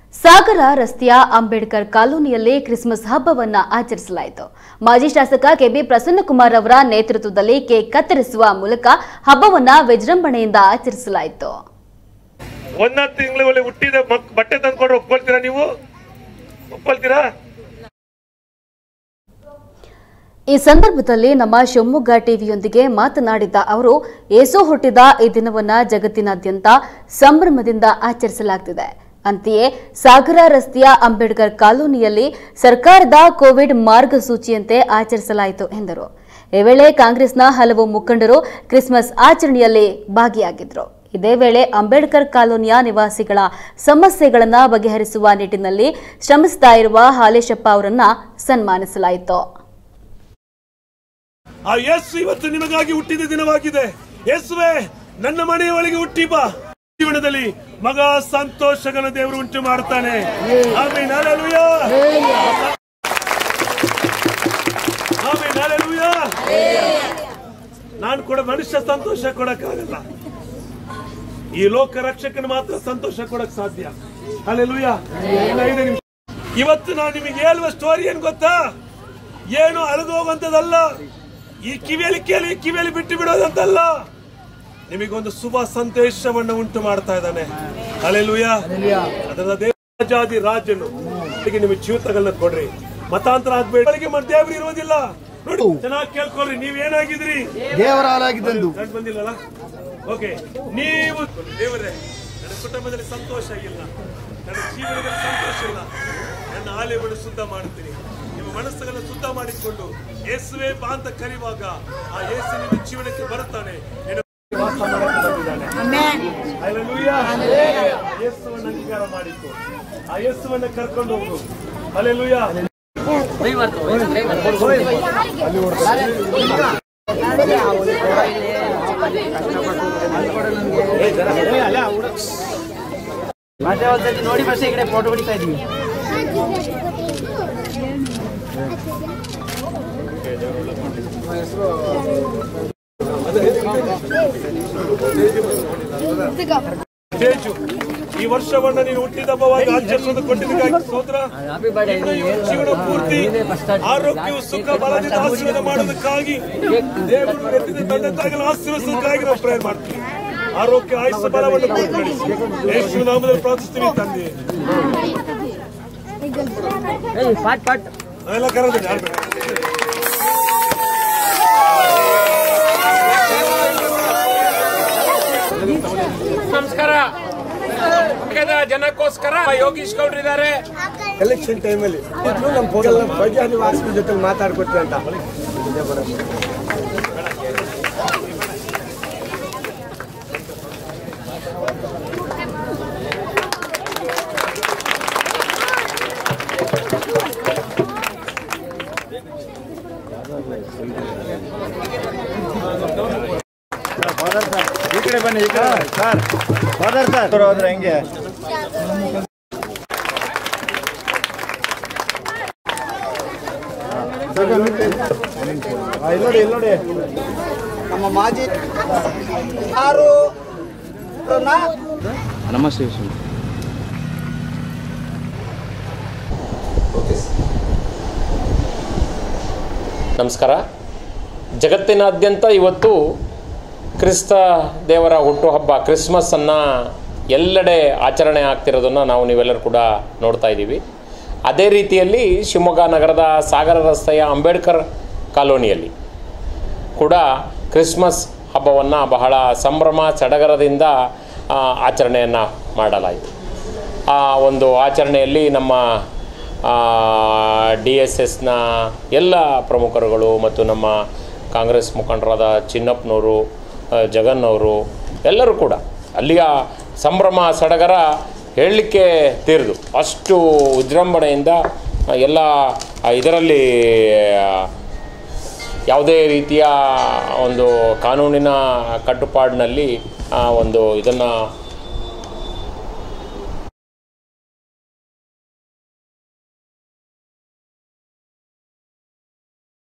ಸಾಗರ ರಸ್ತೆಯ ಅಂಬೇಡ್ಕರ್ ಕಾಲೋನಿಯಲ್ಲಿ ಕ್ರಿಸ್ಮಸ್ ಹಬ್ಬವನ್ನ ಆಚರಿಸಲಾಯಿತು ಮಾಜಿ ಶಾಸಕ ಕೆಬಿ ಪ್ರಸನ್ನಕುಮಾರ್ ಅವರ ನೇತೃತ್ವದಲ್ಲಿ ಕೇಕ್ ಕತ್ತರಿಸುವ ಮೂಲಕ ಹಬ್ಬವನ್ನ ವಿಜೃಂಭಣೆಯಿಂದ ಆಚರಿಸಲಾಯಿತು ಒಂದೊಂದು ತಿಂಗಳು ಹುಟ್ಟಿದ ಮಕ್- ಬಟ್ಟೆ ತಂದ್ಕೊಂಡ್ರೆ ಒಪ್ಕೊಳ್ತೀರಾ ನೀವು ಒಪ್ಕೊಳ್ತೀರಾ ಈ ಸಂದರ್ಭದಲ್ಲಿ ನಮ್ಮ ಶಿವಮೊಗ್ಗ ಟಿವಿಯೊಂದಿಗೆ ಮಾತನಾಡಿದ ಅವರು ಏಸು ಹುಟ್ಟಿದ ಈ ದಿನವನ್ನ ಜಗತ್ತಿನಾದ್ಯಂತ ಸಂಭ್ರಮದಿಂದ ಆಚರಿಸಲಾಗುತ್ತಿದೆ ಅಂತೆಯೇ ಸಾಗರ ರಸ್ತೆಯ ಅಂಬೇಡ್ಕರ್ ಕಾಲೋನಿಯಲ್ಲಿ ಸರ್ಕಾರದ ಕೋವಿಡ್ ಮಾರ್ಗಸೂಚಿಯಂತೆ ಆಚರಿಸಲಾಯಿತು ಎಂದರು ಈ ವೇಳೆ ಕಾಂಗ್ರೆಸ್ನ ಹಲವು ಮುಖಂಡರು ಕ್ರಿಸ್ಮಸ್ ಆಚರಣೆಯಲ್ಲಿ ಭಾಗಿಯಾಗಿದ್ದರು ಇದೇ ವೇಳೆ ಅಂಬೇಡ್ಕರ್ ಕಾಲೋನಿಯ ನಿವಾಸಿಗಳ ಸಮಸ್ಯೆಗಳನ್ನು ಬಗೆಹರಿಸುವ ನಿಟ್ಟಿನಲ್ಲಿ ಶ್ರಮಿಸುತ್ತಾ ಇರುವ ಹಾಲೇಶಪ್ಪ ಅವರನ್ನ ಸನ್ಮಾನಿಸಲಾಯಿತು ಆ ಯೇಸು ಇವತ್ತು ನಿಮಗಾಗಿ ಹುಟ್ಟಿದ ದಿನವಾಗಿದೆ ಯೇಸುವೆ ನನ್ನ ಮನೆಯೊಳಗೆ ಹುಟ್ಟಿ ಬಾ ಜೀವನದಲ್ಲಿ ಮಗ ಸಂತೋಷಗಳ ದೇವರು ಉಂಟು ಮಾಡುತ್ತಾನೆ ಆಮೇನ್ ಹಲ್ಲೆಲೂಯಾ. ಆಮೇನ್ ಹಲ್ಲೆಲೂಯಾ. ನಾನು ಕೂಡ ಮನುಷ್ಯ ಸಂತೋಷ ಕೊಡಕ್ಕಾಗಲ್ಲ ಈ ಲೋಕ ರಕ್ಷಕನ ಮಾತ್ರ ಸಂತೋಷ ಕೊಡಕ್ ಸಾಧ್ಯ ಅಲ್ಲೆಲೂಯ ಐದು ನಿಮಿಷ ಇವತ್ತು ನಾನು ನಿಮಗೆ ಹೇಳುವ ಸ್ಟೋರಿ ಏನ್ ಗೊತ್ತಾ ಏನು ಅಳೆದು ಹೋಗುವಂತದಲ್ಲ ಈ ಕಿವಿಯಲ್ಲಿ ಕೇಳಿ ಕಿವಿಯಲ್ಲಿ ಬಿಟ್ಟು ಬಿಡೋದಂತಲ್ಲ ನಿಮಗೊಂದು ಶುಭ ಸಂದೇಶವನ್ನು ಉಂಟು ಮಾಡ್ತಾ ಇದ್ದಾನೆ ಅಲ್ಲೆಲೂಯ ಅದರ ದೇವಜಾದಿ ರಾಜನು ಅದಕ್ಕೆ ನಿಮಗೆ ಜೀವಿತಗಳನ್ನ ಕೊಡ್ರಿ ಮತಾಂತರ ಆಗ್ಬೇಡಿ ಬೆಳಗ್ಗೆ ಮತ್ತೆ ದೇವರು ಇರೋದಿಲ್ಲ ನೋಡಿ ಚೆನ್ನಾಗಿ ಕೇಳ್ಕೊಳ್ರಿ ನೀವ್ ಏನಾಗಿದ್ರಿ ದೇವರ ಹಾಲಾಗಿದ್ದಂದು ಕಂಡು ಬಂದಿಲ್ಲಲ್ಲ ಓಕೆ ನೀವು ದೇವರೇ ನನ್ನ ಕುಟುಂಬದಲ್ಲಿ ಸಂತೋಷ ಇಲ್ಲ ನನ್ನ ಜೀವನದಲ್ಲಿ ಸಂತೋಷ ಇಲ್ಲ ನನ್ನ ಆಲಯವನ್ನು ಶುದ್ಧ ಮಾಡುತ್ತೀನಿ ನಿಮ್ಮ ಮನಸ್ಸುಗಳನ್ನು ಶುದ್ಧ ಮಾಡಿಕೊಂಡು ಯೇಸುವೆ ಬಾ ಅಂತ ಕರೆಯುವಾಗ ಆ ಯೇಸು ನಿಮ್ಮ ಜೀವನಕ್ಕೆ ಬರುತ್ತಾನೆ ನಿನ್ನ ವಾಸ ಮಾಡಕ್ಕೆ ಬಂದಿದ್ದಾನೆ. Hallelujah. ಯೇಸುವನ್ನು ಅಂಗೀಕಾರ ಮಾಡಿಕೊ ಆ ಯೇಸುವನ್ನು ಕರ್ಕೊಂಡು ಹೋಗು ಅಲ್ಲೆಲೂಯ ಮತ್ತೆ ಒಂದ್ಸತಿ ನೋಡಿ ಮತ್ತೆ ಈ ಕಡೆ ಫೋಟೋ ಹೊಡಿತಾ ಇದೀವಿ ತೇಜು ಈ ವರ್ಷವನ್ನ ನೀನು ಹುಟ್ಟಿದ ಹಬ್ಬವಾಗಿ ಆಚರಿಸೋದು ಕೊಟ್ಟಿದ್ದಕ್ಕಾಗಿ ಸ್ತೋತ್ರ ಇನ್ನು ಈ ಜೀವನ ಪೂರ್ತಿ ಆರೋಗ್ಯವು ಸುಖ ಬಲದಿಂದ ಆಶೀರ್ವಾದ ಮಾಡೋದಕ್ಕಾಗಿ ದೇವರು ಎತ್ತಿದ ತಂದೆ ತಾಯಿಗಳ ಆಶೀರ್ವದಿಸೋದಕ್ಕಾಗಿ ನಾವು ಪ್ರೇಯರ್ ಮಾಡ್ತೀವಿ ಆರೋಗ್ಯ ಆಯುಷ್ಯ ಬಲವನ್ನು ಕೊಟ್ಟು ಯೇಸು ನಾಮದಲ್ಲಿ ಪ್ರಾರ್ಥಿಸ್ತೀನಿ ತಂದೆ ಪಾಟ್ ಪಾಟ್ ಅವೆಲ್ಲ ಕರೆದ್ರೆ ಯಾರು ಬೇಡ. ನಮಸ್ಕಾರ ಪಕ್ಷದ ಜನಕ್ಕೋಸ್ಕರ ಯೋಗೀಶ್ ಗೌಡ್ರಿದ್ದಾರೆ ಎಲೆಕ್ಷನ್ ಟೈಮಲ್ಲಿ ನಮ್ಮ ಹೋಗಲ್ಲ ಬಗ್ಗೆ ನಿವಾಸಿಗಳ ಜೊತೆ ಮಾತಾಡ್ಕೊಟ್ರಿ ಅಂತ ಈ ಕಡೆ ಬನ್ನಿ ಈ ಕಡೆ ಸರ್ ಹೋದರ್ ಸರ್ ಹೋದ್ರೆ ಹೆಂಗೆ ಆ, ಇಲ್ಲಿ ನೋಡಿ ಇಲ್ಲಿ ನೋಡಿ ನಮ್ಮ ಮಾಜಿ ಯಾರು ನಮಸ್ಕಾರ ಜಗತ್ತಿನಾದ್ಯಂತ ಇವತ್ತು ಕ್ರಿಸ್ತ ದೇವರ ಹುಟ್ಟುಹಬ್ಬ ಕ್ರಿಸ್ಮಸ್ಸನ್ನು ಎಲ್ಲೆಡೆ ಆಚರಣೆ ಆಗ್ತಿರೋದನ್ನು ನಾವು ನೀವೆಲ್ಲರೂ ಕೂಡ ನೋಡ್ತಾ ಇದ್ದೀವಿ ಅದೇ ರೀತಿಯಲ್ಲಿ ಶಿವಮೊಗ್ಗ ನಗರದ ಸಾಗರ ರಸ್ತೆಯ ಅಂಬೇಡ್ಕರ್ ಕಾಲೋನಿಯಲ್ಲಿ ಕೂಡ ಕ್ರಿಸ್ಮಸ್ ಹಬ್ಬವನ್ನು ಬಹಳ ಸಂಭ್ರಮ ಸಡಗರದಿಂದ ಆಚರಣೆಯನ್ನು ಮಾಡಲಾಯಿತು ಆ ಒಂದು ಆಚರಣೆಯಲ್ಲಿ ನಮ್ಮ ಡಿ ಎಸ್ ಎಸ್ನ ಎಲ್ಲ ಪ್ರಮುಖರುಗಳು ಮತ್ತು ನಮ್ಮ ಕಾಂಗ್ರೆಸ್ ಮುಖಂಡರಾದ ಚಿನ್ನಪ್ಪನವರು ಆ, ಜಗನ್ ಅವರು ಎಲ್ಲರೂ ಕೂಡ ಅಲ್ಲಿಯ ಸಂಭ್ರಮ ಸಡಗರ ಹೇಳಲಿಕ್ಕೆ ತೀರ್ದು ಅಷ್ಟು ವಿಜೃಂಭಣೆಯಿಂದ ಆ, ಎಲ್ಲ ಆ, ಇದರಲ್ಲಿ ಆ, ಯಾವುದೇ ರೀತಿಯ ಒಂದು ಕಾನೂನಿನ ಕಟ್ಟುಪಾಡಿನಲ್ಲಿ ಆ, ಒಂದು ಇದನ್ನು